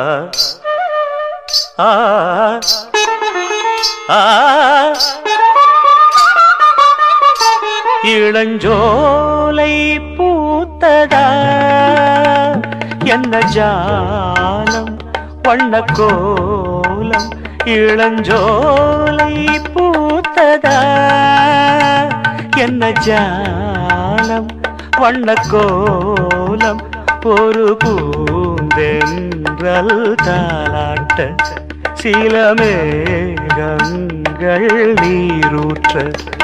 ஆ ஆ இளஞ்சோலை பூத்ததா என்ன ஜாலம் வண்ண கோலம் இளஞ்சோலை பூத்ததா என்ன ஜாலம் வண்ண கோலம் ஒரு பூந்தென்றல் தாலாட்ட சில மேகங்கள் நீரூற்ற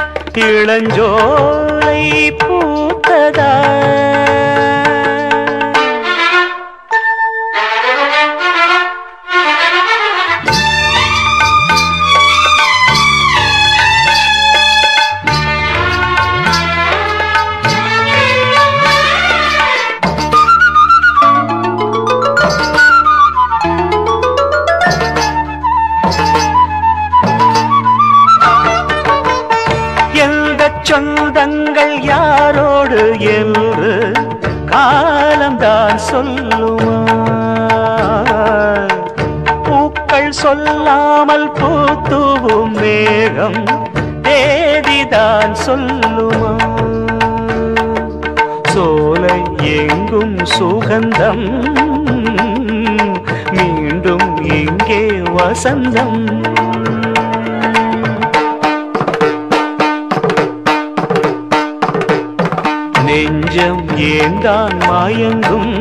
இளஞ்சோலை பூத்ததா எந்த சொந்தங்கள் யாரோடு என்று காலம்தான் சொல்லுமா பூக்கள் சொல்லாமல் பூத்துவும் மேகம் தேதிதான் சொல்லுமா சோலை எங்கும் சுகந்தம் மீண்டும் இங்கே வசந்தம் நெஞ்சம் ஏந்தான் மயங்கும்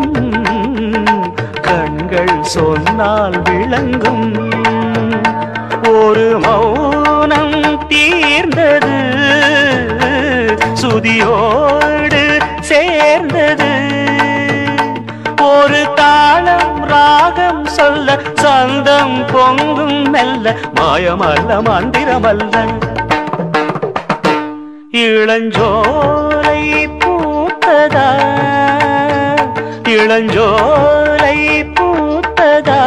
கண்கள் சொன்னால் விளங்கும் ஒரு மௌனம் தீர்ந்தது சுதியோடு சேர்ந்தது ஒரு தாளம் ராகம் சொல்ல சந்தம் பொங்கும் மெல்ல மாயமல்ல மந்திரமல்ல இளஞ்சோலை பூத்ததா இளஞ்சோலை பூத்ததா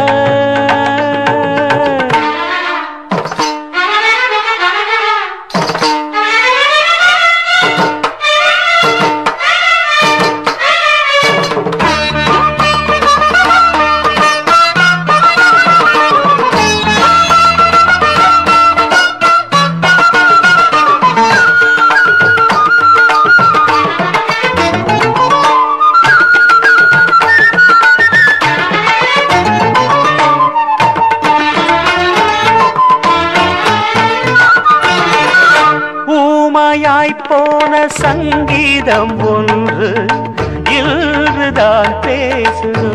ஊமையாய் போன சங்கீதம் ஒன்று இன்றுதான் பேசுது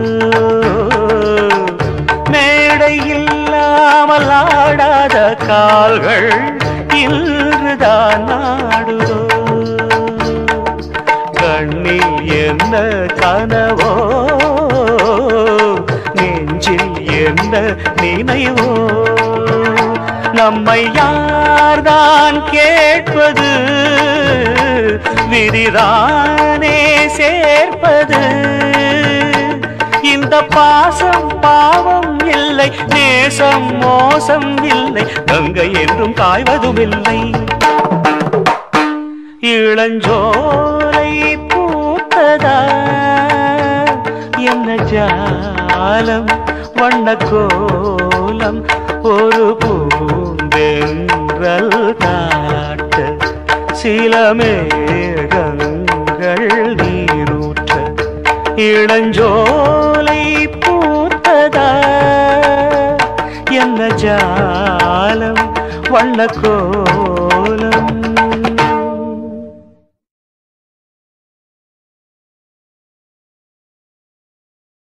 மேடை இல்லாமல் ஆடாத கால்கள் இன்றுதான் நாடுதோ கண்ணில் என்ன கனவோ நெஞ்சில் என்ன நினைவோ நம்மை யார்தான் கேட்பது விதிதானே சேர்ப்பது இந்த பாசம் பாவம் இல்லை நேசம் மோசம் இல்லை கங்கை என்றும் காய்வதும் இல்லை இளஞ்சோலை பூத்ததா என்ன ஜாலம் வண்ண கோலம் ஒரு பூந்தென்றல் காட்ட சில மேகங்கள் நீரூற்ற இளஞ்சோலை பூத்ததா என்ன ஜாலம் வண்ண கோலம்